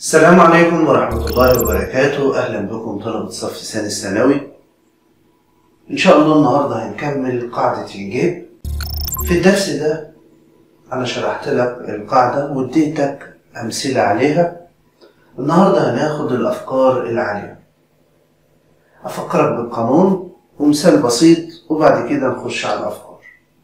السلام عليكم ورحمة الله وبركاته أهلا بكم طلبة صف ثاني الثانوي إن شاء الله النهاردة هنكمل قاعدة الجيب في الدرس ده أنا شرحت لك القاعدة واديتك أمثلة عليها النهاردة هناخد الأفكار العالية أفكرك بالقانون ومثال بسيط وبعد كده نخش على الأفكار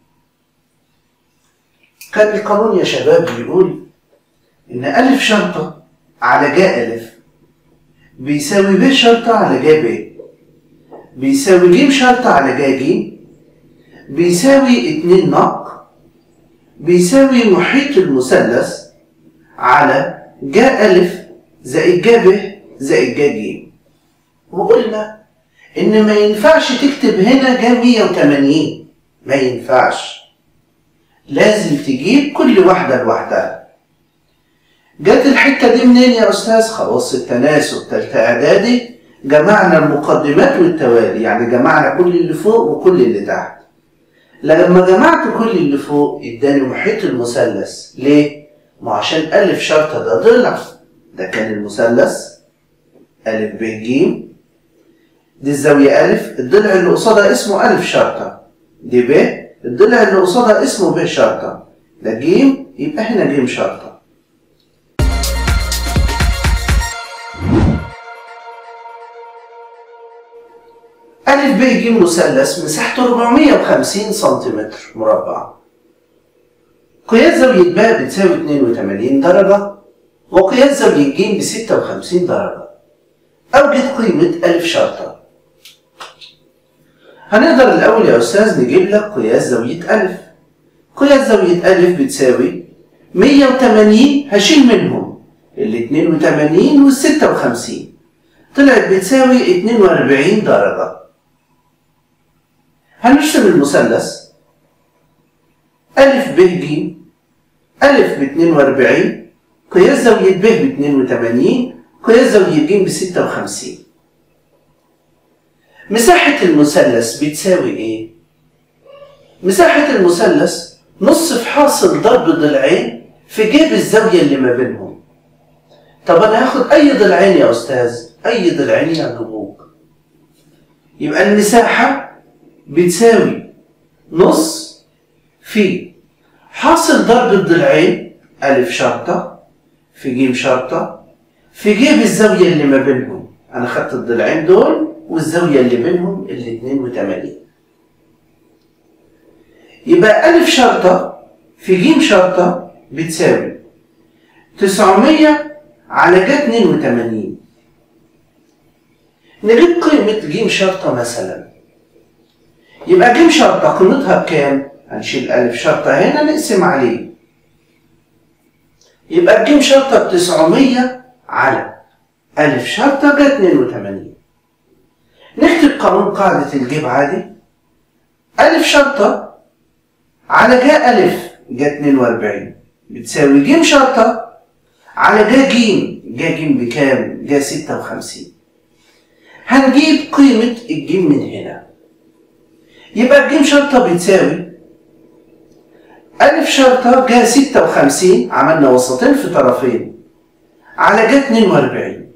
كان القانون يا شباب بيقول إن ألف شرطة على جاء ألف بيساوي ب شرطة على جاء ب بيساوي ج شرطة على جاء ج بيساوي اتنين نق بيساوي محيط المثلث على جاء ألف زائد جاء ب زائد جاء ج وقلنا إن ما ينفعش تكتب هنا جاء 180 ما ينفعش لازم تجيب كل واحدة لوحدها جت الحتة دي منين يا أستاذ؟ خلاص التناسب تالتة إعدادي جمعنا المقدمات والتوالي يعني جمعنا كل اللي فوق وكل اللي تحت لما جمعت كل اللي فوق اداني محيط المثلث ليه؟ ما عشان ألف شرطة ده ضلع ده كان المثلث ألف ب ج دي الزاوية ألف الضلع اللي قصادها اسمه ألف شرطة دي ب الضلع اللي قصادها اسمه ب شرطة ده ج يبقى هنا ج شرطة ألف ب ج مثلث مساحته 450 سنتيمتر مربع قياس زاوية ب بتساوي 82 درجة وقياس زاوية ج ب 56 درجة أوجد قيمة ألف شرطة هنقدر الأول يا أستاذ نجيب لك قياس زاوية ألف قياس زاوية ألف بتساوي 180 هشيل منهم ال 82 وال 56 طلعت بتساوي 42 درجة هنرسم المثلث ألف ب ج ألف ب 42 قياس زاوية ب ب 82 قياس زاوية ج ب 56 مساحة المثلث بتساوي إيه؟ مساحة المثلث نص في حاصل ضرب ضلعين في جيب الزاوية اللي ما بينهم طب أنا هاخد أي ضلعين يا أستاذ؟ أي ضلعين يعجبوك يبقى المساحة بتساوي نص في حاصل ضرب الضلعين ألف شرطة في جيم شرطة في جيب الزاوية اللي ما بينهم أنا خدت الضلعين دول والزاوية اللي بينهم ال 82 يبقى ألف شرطة في جيم شرطة بتساوي 900 على جا 82 نجيب قيمة جيم شرطة مثلا يبقى جيم شرطة قيمتها بكام؟ هنشيل ألف شرطة هنا نقسم عليه يبقى جيم شرطة ب 900 على ألف شرطة جا 82 نكتب قانون قاعدة الجيب عادي ألف شرطة على جا ألف جا 42 بتساوي جيم شرطة على جا جيم جا جيم بكام؟ جا 56 هنجيب قيمة الجيم من هنا يبقى الجيم شرطة بتساوي ألف شرطة جا 56 عملنا وسطين في طرفين على جا 42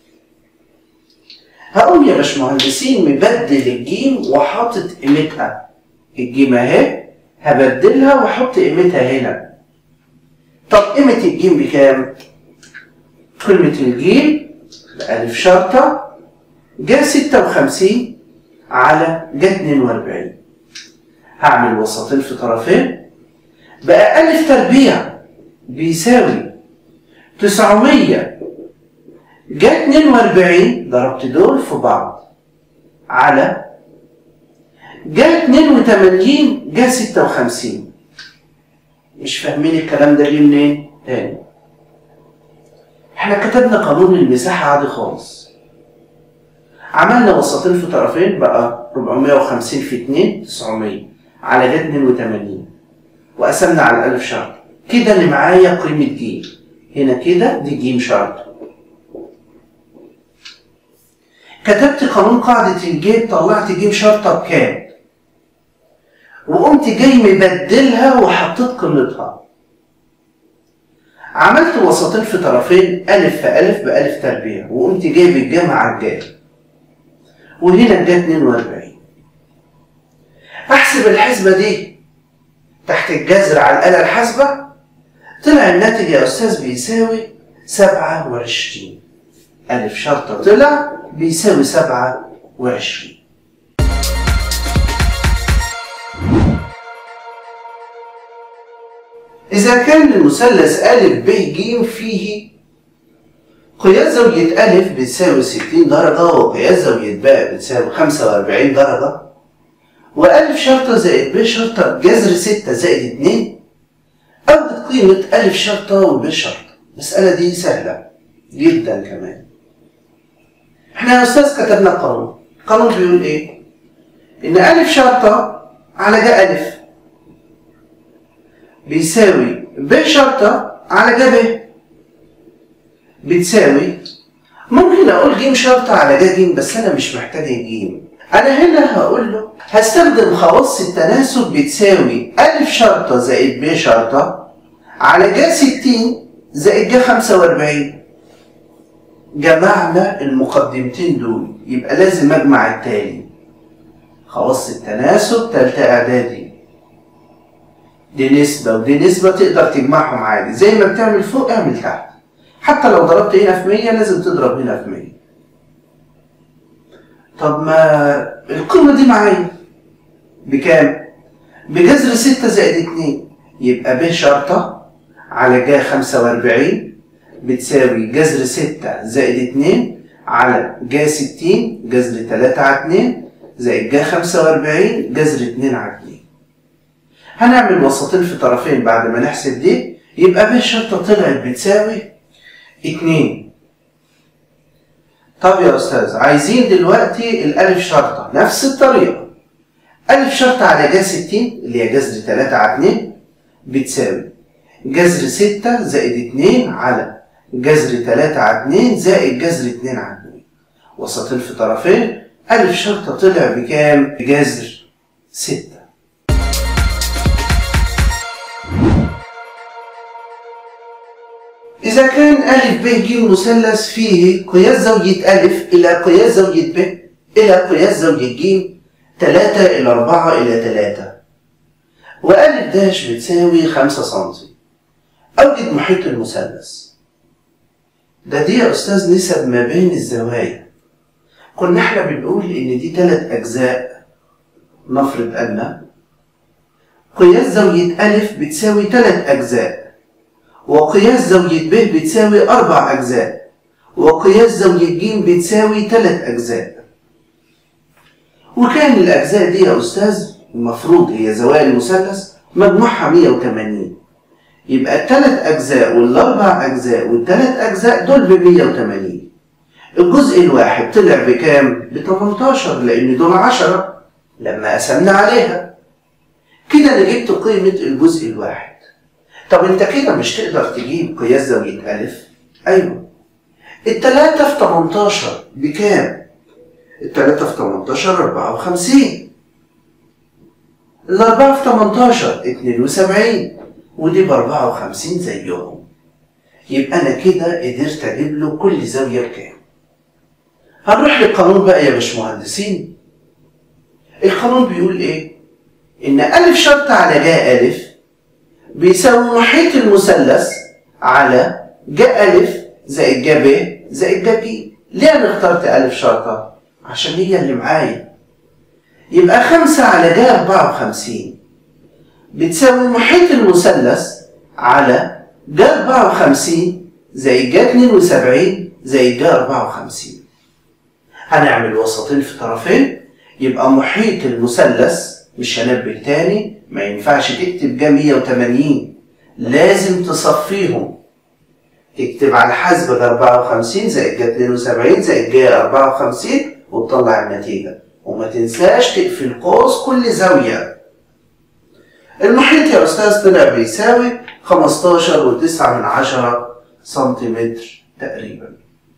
هقوم يا باشمهندسين مبدل الجيم وحاطط قيمتها الجيم اهي هبدلها واحط قيمتها هنا طب قيمة الجيم بكام؟ قيمة الجيم بألف شرطة جا 56 على جا 42 هعمل وسطين في طرفين بقى ألف تربيع بيساوي 900 جا 42 ضربت دول في بعض على جا 82 جا 56 مش فاهمين الكلام ده جه منين؟ تاني احنا كتبنا قانون المساحة عادي خالص عملنا وسطين في طرفين بقى 450 في 2 900 على جا 82 وقسمنا على الألف شرط كده اللي معايا قيمة ج هنا كده دي ج شرط كتبت قانون قاعدة الجيب طلعت ج شرطة بكام وقمت جاي مبدلها وحطيت قيمتها عملت وسطين في طرفين ألف في ألف بألف تربيع وقمت جايب الجمع على الجاي وهنا جه 42 أحسب الحسبة دي تحت الجذر على الآلة الحاسبة طلع الناتج يا أستاذ بيساوي 27 ألف شرطة طلع بيساوي 27 إذا كان المثلث أ ب ج فيه قياس زاوية أ بتساوي 60 درجة وقياس زاوية ب بتساوي 45 درجة وأ شرطة زائد ب شرطة بجذر 6 زائد 2 أوجد قيمة أ شرطة وب شرطة المسألة دي سهلة جدا كمان احنا يا أستاذ كتبنا القانون القانون بيقول إيه؟ إن أ شرطة على جا أ بيساوي ب شرطة على جا ب بتساوي ممكن اقول ج شرطة على جا ج بس انا مش محتاج ج انا هنا هقول له هستخدم خواص التناسب بتساوي أ شرطة زائد ب شرطة على جا 60 زائد جا 45 جمعنا المقدمتين دول يبقى لازم اجمع التالي خواص التناسب تالتة اعدادي دي نسبة ودي نسبة تقدر تجمعهم عادي زي ما بتعمل فوق اعمل تحت حتى لو ضربت هنا في 100 لازم تضرب هنا في 100 طب ما القيمة دي معايا بكام؟ بجذر 6 زائد 2 يبقى ب شرطة على جا 45 بتساوي جذر 6 زائد 2 على جا 60 جذر 3 على 2 زائد جا 45 جذر 2 على 2 هنعمل وسطين في طرفين بعد ما نحسب دي يبقى ب شرطة طلعت بتساوي 2 طب يا أستاذ عايزين دلوقتي الألف شرطة نفس الطريقة ألف شرطة على جا 60 اللي هي جذر 3 على 2 بتساوي جذر 6 زائد 2 على جذر 3 على 2 زائد جذر 2 على 2 وسطين في طرفين ألف شرطة طلع بكام؟ بجذر 6 إذا كان أ ب ج مثلث فيه قياس زاوية أ إلى قياس زاوية ب إلى قياس زاوية ج 3 إلى 4 إلى 3 وأ داش بتساوي 5 سم أوجد محيط المثلث ده دي يا أستاذ نسب ما بين الزوايا كنا احنا بنقول إن دي تلات أجزاء نفرض أن قياس زاوية أ بتساوي تلات أجزاء وقياس زاوية ب بتساوي أربع أجزاء وقياس زاوية ج بتساوي تلات أجزاء وكان الأجزاء دي يا أستاذ المفروض هي زوايا المثلث مجموعها 180 يبقى التلات أجزاء والأربع أجزاء والتلات أجزاء دول ب 180 الجزء الواحد طلع بكام؟ ب 18 لأن دول 10 لما قسمنا عليها كده أنا جبت قيمة الجزء الواحد طب انت كده مش تقدر تجيب قياس زاوية أ أيوه التلاتة في 18 بكام؟ التلاتة في 18 54 الأربعة في 18 72 ودي ب 54 زيهم يبقى أنا كده قدرت أجيب له كل زاوية بكام هنروح للقانون بقى يا باشمهندسين القانون بيقول إيه؟ إن أ شرط على جا أ بيساوي محيط المثلث على جا أ زائد جا ب زائد جا ج ليه أنا اخترت أ شرطة؟ عشان هي اللي معايا يبقى خمسة على جا أربعة وخمسين بتساوي محيط المثلث على جا أربعة وخمسين زائد جا اتنين وسبعين زائد جا أربعة وخمسين هنعمل وسطين في طرفين يبقى محيط المثلث مش هنبه تاني ما ينفعش تكتب جا 180 لازم تصفيهم تكتب على الحاسبة جا 54 زائد جا 72 زائد جا 54 وتطلع النتيجة وما تنساش تقفل قوس كل زاوية المحيط يا أستاذ طلع بيساوي 15 و9 من عشرة سنتيمتر تقريبا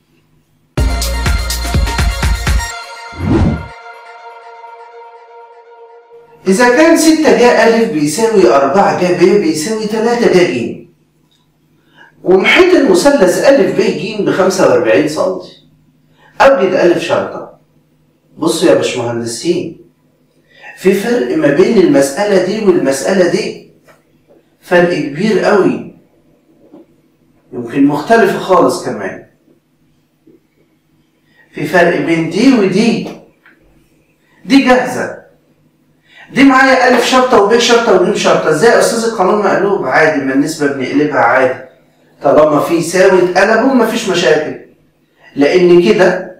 إذا كان 6 جا أ بيساوي 4 جا ب بيساوي 3 جا ج ومحيط المثلث أ ب ج ب 45 سم أوجد أ شرطة بصوا يا باشمهندسين في فرق ما بين المسألة دي والمسألة دي فرق كبير قوي يمكن مختلفة خالص كمان في فرق بين دي ودي دي جاهزة دي معايا ألف شرطة وب شرطة وج شرطة ازاي يا أستاذ القانون مقلوب عادي ما النسبة بنقلبها عادي طالما في يساوي اتقلبوا مفيش مشاكل لأن كده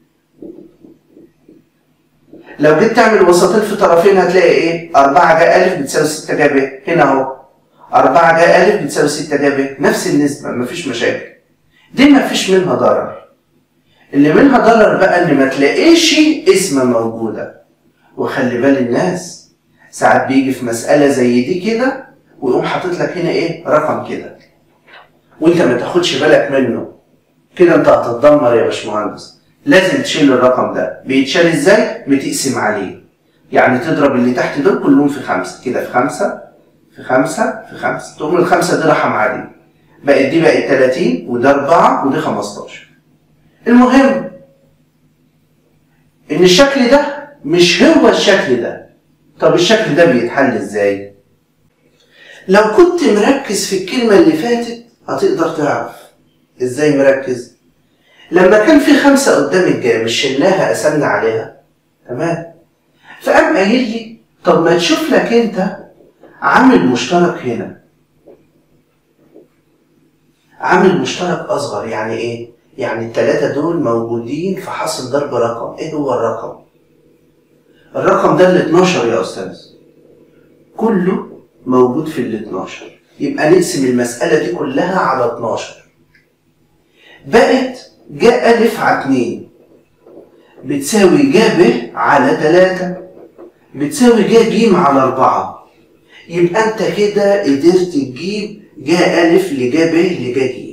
لو جيت تعمل وسطين في طرفين هتلاقي ايه؟ 4 جا ألف بتساوي 6 جا ب هنا اهو 4 جا ألف بتساوي 6 جا ب نفس النسبة مفيش مشاكل دي مفيش منها ضرر اللي منها ضرر بقى ان ما تلاقيش اسم موجودة وخلي بال الناس ساعات بيجي في مسألة زي دي كده ويقوم حاطط لك هنا ايه رقم كده وانت ما تاخدش بالك منه كده انت هتتدمر يا باشمهندس لازم تشيل الرقم ده بيتشال ازاي بتقسم عليه يعني تضرب اللي تحت دول كلهم في خمسة كده في خمسة في خمسة في خمسة تقوم الخمسة دي رقم عادي بقت دي بقت 30 وده 4 ودي 15 المهم ان الشكل ده مش هو الشكل ده طب الشكل ده بيتحل ازاي لو كنت مركز في الكلمة اللي فاتت هتقدر تعرف ازاي مركز لما كان في خمسة قدام الجام شلناها قسمنا عليها تمام فقام قايل لي طب ما تشوف لك انت عامل مشترك هنا عامل مشترك اصغر يعني ايه يعني التلاتة دول موجودين في حاصل ضرب رقم ايه هو الرقم الرقم ده ال 12 يا استاذ كله موجود في ال 12 يبقى نقسم المسألة دي كلها على 12 بقت جاء ألف على 2 بتساوي جا ب على 3 بتساوي جا ج على 4 يبقى انت كده قدرت تجيب جا ألف لجا ب لجا ج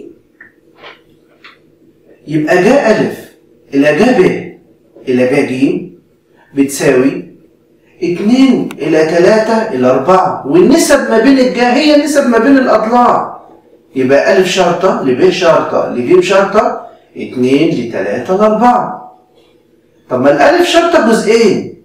يبقى جا ألف إلى جا ب إلى جا ج بتساوي اتنين إلى تلاتة إلى أربعة والنسب ما بين الجا هي نسب ما بين الأضلاع يبقى ألف شرطة لب شرطة لج شرطة اتنين لتلاتة لأربعة طب ما الألف شرطة جزئين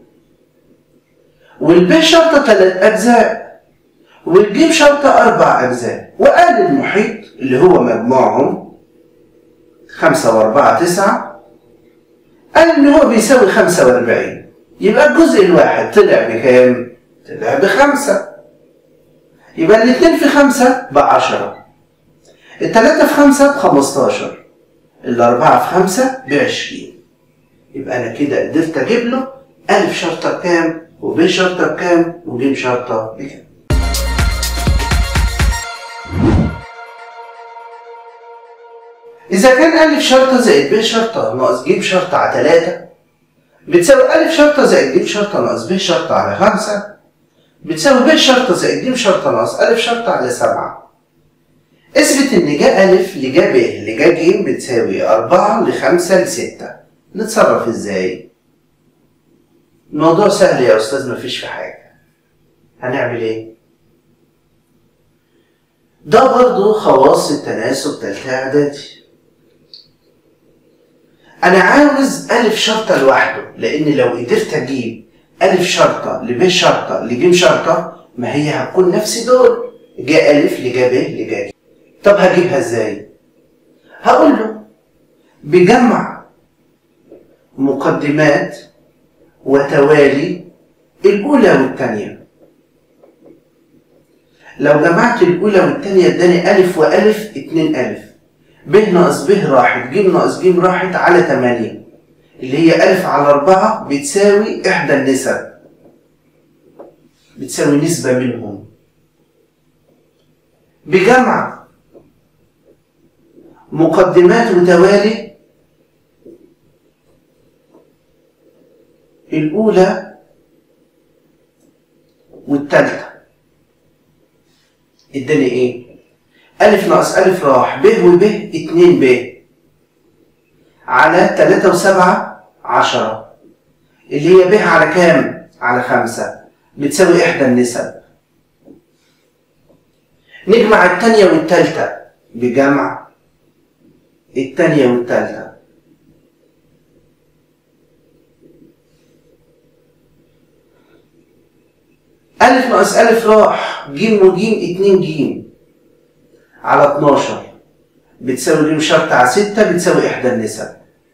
والب شرطة تلات أجزاء والجيم شرطة أربع أجزاء وقال المحيط اللي هو مجموعهم خمسة وأربعة تسعة قال إن هو بيساوي خمسة وأربعين يبقى الجزء الواحد طلع بكام؟ طلع بخمسة يبقى الاتنين في خمسة بعشرة التلاتة في خمسة بخمستاشر الأربعة في خمسة بعشرين يبقى أنا كده قدرت أجيب له ألف شرطة بكام وب شرطة بكام وج شرطة بكام إذا كان ألف شرطة زائد ب شرطة ناقص ج شرطة على تلاتة بتساوي ألف شرطة زائد ج شرطة ناقص ب شرطة على خمسة بتساوي ب شرطة زائد ج شرطة ناقص ألف شرطة على سبعة اثبت إن جا ألف لجا ب لجا ج بتساوي أربعة لخمسة لستة نتصرف إزاي؟ الموضوع سهل يا أستاذ مفيش في حاجة هنعمل إيه؟ ده برضو خواص التناسب تالتة إعدادي أنا عاوز ألف شرطة لوحده لأن لو قدرت أجيب ألف شرطة لب شرطة لج شرطة ما هي هتكون نفس دول جا ألف لجا ب لجا ج طب هجيبها إزاي؟ هقول له بجمع مقدمات وتوالي الأولى والثانية لو جمعت الأولى والثانية اداني ألف وألف اتنين ألف ب ناقص ب راحت ج ناقص ج راحت على تمانية اللي هي ألف على أربعة بتساوي إحدى النسب بتساوي نسبة منهم بجمع مقدمات وتوالي الأولى والتالتة اداني ايه؟ ألف ناقص ألف راح ب وب اتنين ب على تلاتة وسبعة عشرة اللي هي ب على كام؟ على خمسة بتساوي إحدى النسب نجمع التانية والتالتة بجمع التانية والتالتة ألف ناقص ألف راح جيم وجيم اتنين جيم على اتناشر بتساوي جيم شرط على ستة بتساوي إحدى النسب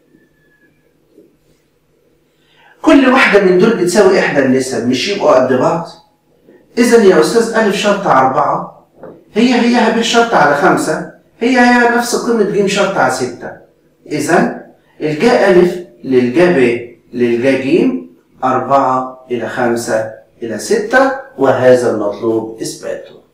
كل واحدة من دول بتساوي إحدى النسب مش يبقوا قد بعض إذا يا أستاذ ألف شرط على أربعة هي هي ب شرط على خمسة هي هي نفس قيمة ج شرط على ستة إذا الجاء ألف للجاء ب للجاء ج أربعة إلى خمسة إلى ستة وهذا المطلوب إثباته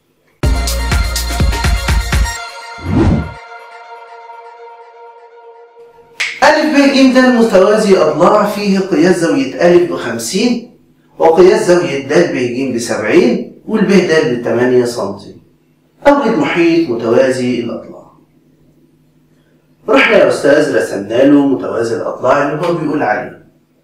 ألف ب ج د متوازي أضلاع فيه قياس زاوية ألف بخمسين وقياس زاوية د ب ج بسبعين والب د بتمانية سنتي أوجد محيط متوازي الأضلاع رحنا يا أستاذ رسمنا له متوازي الأضلاع اللي هو بيقول عليه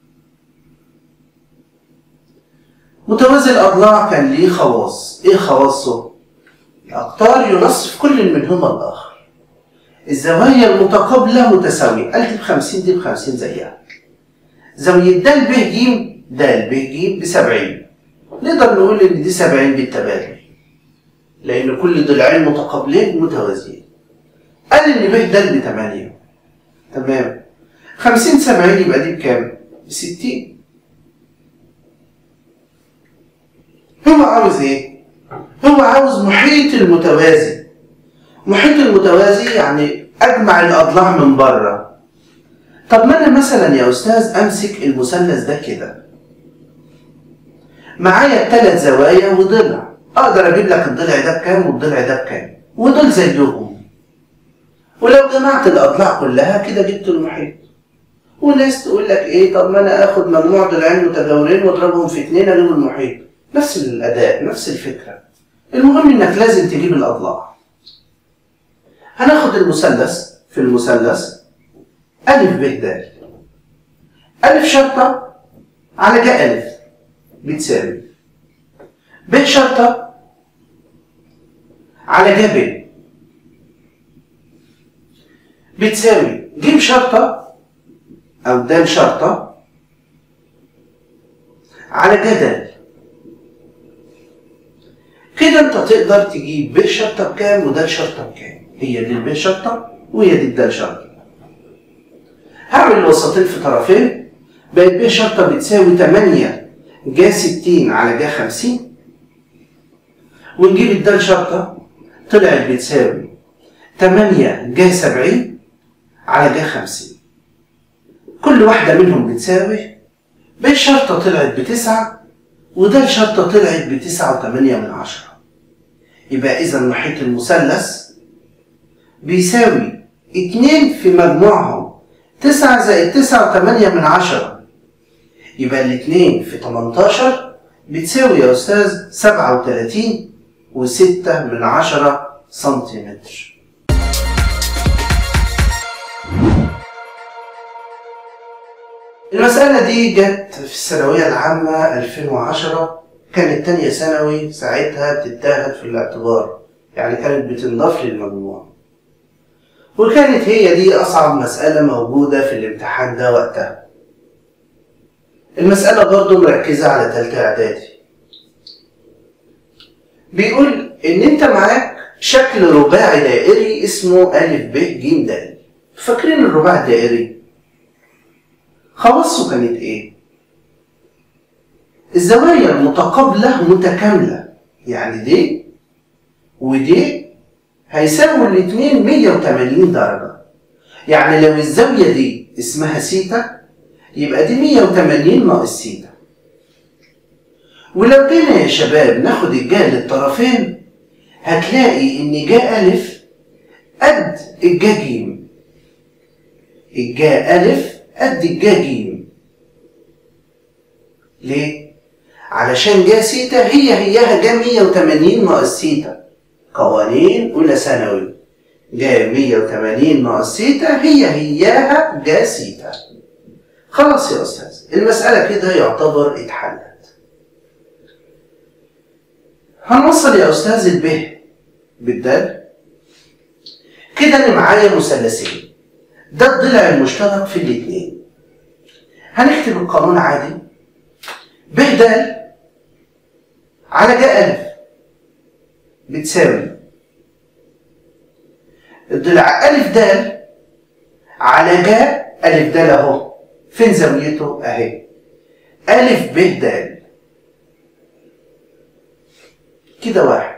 متوازي الأضلاع كان ليه خواص إيه خواصه؟ الأقطار ينصف كل منهما الآخر الزوايا المتقابلة متساوية قال دي بخمسين دي بخمسين زيها زاوية د ب ج د ب ج بسبعين نقدر نقول إن دي سبعين بالتبادل لأن كل ضلعين متقابلين متوازيين قال إن ب د بتمانية تمام خمسين سبعين يبقى دي بكام؟ بستين هو عاوز إيه؟ هو عاوز محيط المتوازي محيط المتوازي يعني اجمع الاضلاع من بره طب ما انا مثلا يا استاذ امسك المثلث ده كده معايا ثلاث زوايا وضلع اقدر اجيب لك الضلع ده بكام والضلع ده بكام ودول زيهم ولو جمعت الاضلاع كلها كده جبت المحيط وناس تقول لك ايه طب ما انا اخد مجموع ضلعين متجاورين واضربهم في اتنين اجيب المحيط نفس الاداء نفس الفكره المهم انك لازم تجيب الاضلاع هناخد المثلث في المثلث ألف ب د ألف شرطة على جاء ألف بتساوي ب شرطة على جاء ب بتساوي ج شرطة أو د شرطة على جاء د كده انت تقدر تجيب ب شرطة بكام وده شرطة بكام هي دي الب شرطة وهي دي الدال شرطة هعمل الوسطين في طرفين بقت ب شرطة بتساوي 8 جا 60 على جا 50 ونجيب الدال شرطة طلعت بتساوي 8 جا 70 على جا 50 كل واحدة منهم بتساوي ب شرطة طلعت بتسعة ودال شرطة طلعت بتسعة وثمانية من عشرة يبقى إذا محيط المثلث بيساوي اتنين في مجموعهم تسعة زائد تسعة وتمانية من عشرة يبقى الاتنين في تمنتاشر بتساوي يا أستاذ سبعة وتلاتين وستة من عشرة سنتيمتر المسألة دي جت في الثانوية العامة 2010 كانت تانية ثانوي ساعتها بتتاخد في الاعتبار يعني كانت بتنضاف للمجموع وكانت هي دي أصعب مسألة موجودة في الامتحان ده وقتها المسألة برضو مركزة على تالتة إعدادي بيقول إن أنت معاك شكل رباعي دائري اسمه أ ب ج د فاكرين الرباعي الدائري؟ خواصه كانت إيه؟ الزوايا المتقابلة متكاملة يعني دي ودي هيساووا الاتنين 180 درجة يعني لو الزاوية دي اسمها سيتا يبقى دي 180 ناقص سيتا ولو جينا يا شباب ناخد الجا للطرفين هتلاقي ان جا ألف قد الجا جيم الجا ألف قد الجا جيم ليه؟ علشان جا سيتا هي هيها جا 180 ناقص سيتا قوانين أولى ثانوي جا 180 ناقص سيتا هي هياها جا سيتا خلاص يا أستاذ المسألة كده يعتبر اتحلت هنوصل يا أستاذ الب بالدال كده انا معايا مثلثين ده الضلع المشترك في الاثنين هنكتب القانون عادي ب د على ج ألف بتساوي الضلع ألف د على ج ألف د أهو فين زاويته أهي ألف ب د كده واحد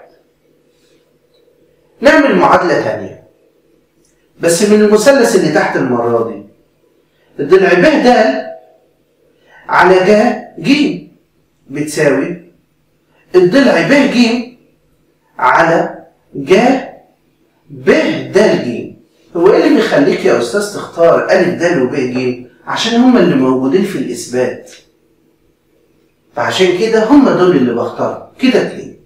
نعمل معادلة تانية بس من المثلث اللي تحت المرة دي الضلع ب د على ج ج بتساوي الضلع ب ج على ج ب د ج هو ايه اللي بيخليك يا استاذ تختار ا د وب ج عشان هما اللي موجودين في الاثبات فعشان كده هما دول اللي بختار كده اتنين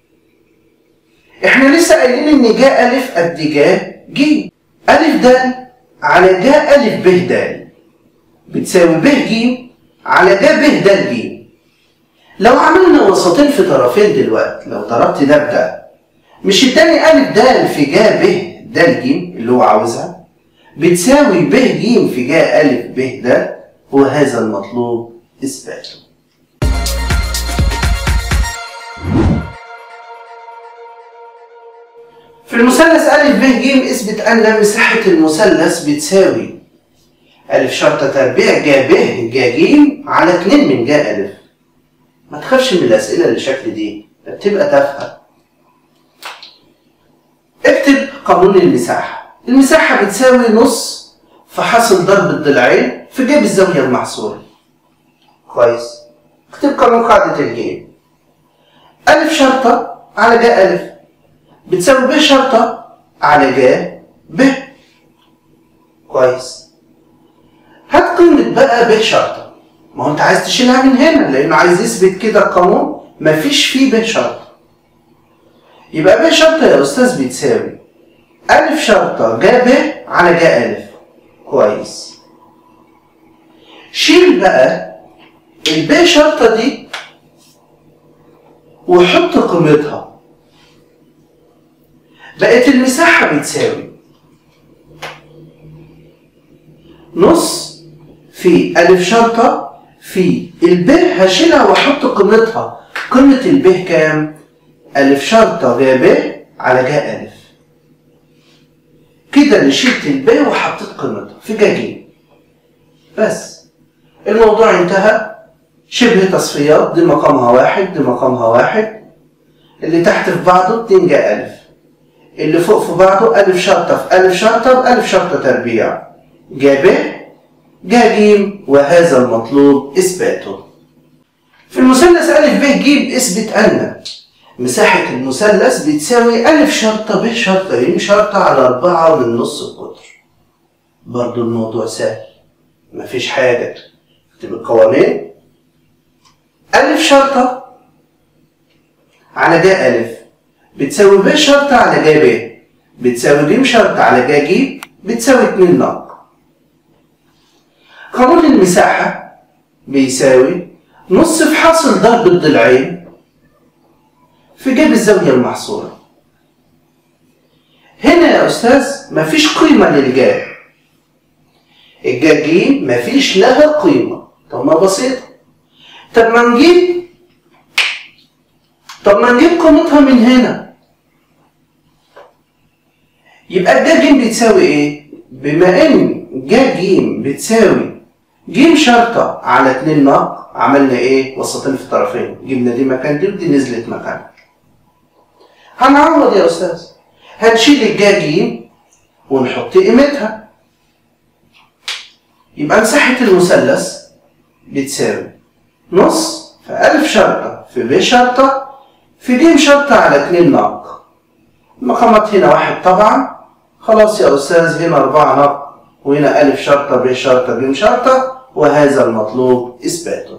احنا لسه قايلين ان ج الف قد ج ج الف د على ج الف ب د بتساوي ب ج على ج ب د ج لو عملنا وسطين في طرفين دلوقتي لو ضربت ده بده مش اداني الف د في ج ب د ج اللي هو عاوزها بتساوي ب ج في ج الف ب د وهذا المطلوب اثباته في المثلث أ ب ج اثبت أن مساحة المثلث بتساوي أ شرطة تربيع ج ب ج ج على 2 من ج أ ما تخافش من الأسئلة اللي شكل دي ده بتبقى تافهة اكتب قانون المساحة المساحة بتساوي نص في حاصل ضرب الضلعين في جيب الزاوية المحصورة كويس اكتب قانون قاعدة الجيب أ شرطة على ج أ بتساوي ب شرطة على ج ب كويس هات قيمة بقى ب شرطة ما هو انت عايز تشيلها من هنا لانه عايز يثبت كده القانون مفيش فيه ب شرطة يبقى ب شرطة يا استاذ بتساوي أ شرطة ج ب على ج أ كويس شيل بقى الب شرطة دي وحط قيمتها بقت المساحة بتساوي نص في ألف شرطة في الب هشيلها وأحط قيمتها قيمة الب كام؟ ألف شرطة ج ب على ج ألف كده أنا شلت الب وحطيت قيمتها في ج ج بس الموضوع انتهى شبه تصفيات دي مقامها واحد دي مقامها واحد اللي تحت في بعضه 2 ج ألف اللي فوق في بعضه ألف شرطة في ألف شرطة بألف شرطة تربيع ج ب ج ج وهذا المطلوب إثباته في المثلث أ ب ج اثبت أن مساحة المثلث بتساوي ألف شرطة ب شرطة ج شرطة على أربعة من نص القطر برضو الموضوع سهل مفيش حاجة اكتب القوانين ألف شرطة على ج ألف بتساوي ب شرطة على ج ب بتساوي ج شرطة على ج ج بتساوي 2 ناق قانون المساحة بيساوي نص في حاصل ضرب الضلعين في جيب الزاوية المحصورة هنا يا أستاذ مفيش قيمة للجاب الجاب ج مفيش لها قيمة طب ما بسيطة طب ما نجيب طب ما نجيب قيمتها من هنا يبقى الجا ج بتساوي ايه؟ بما ان جا ج بتساوي ج شرطة على 2 ناق عملنا ايه؟ وسطين في طرفين جبنا دي مكان دي ودي نزلت مكانها هنعوض يا استاذ هنشيل الجا ج ونحط قيمتها يبقى مساحة المثلث بتساوي نص في ألف شرطة في ب شرطة في ج شرطة على 2 ناق المقامات هنا واحد طبعا خلاص يا أستاذ هنا أربعة ناق وهنا ألف شرطة ب شرطة ج شرطة وهذا المطلوب إثباته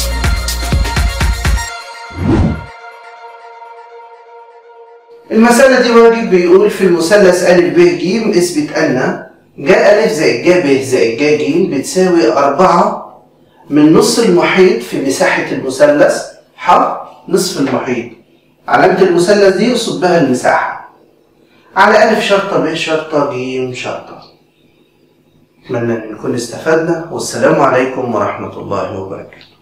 المسألة دي واجب بيقول في المثلث أ ب ج اثبت أن ج أ زائد ج ب زائد ج ج بتساوي أربعة من نص المحيط في مساحة المثلث ح نصف المحيط علامة المثلث دي يقصد بها المساحة على ألف شرطة ب شرطة ج شرطة أتمنى أن نكون استفدنا والسلام عليكم ورحمة الله وبركاته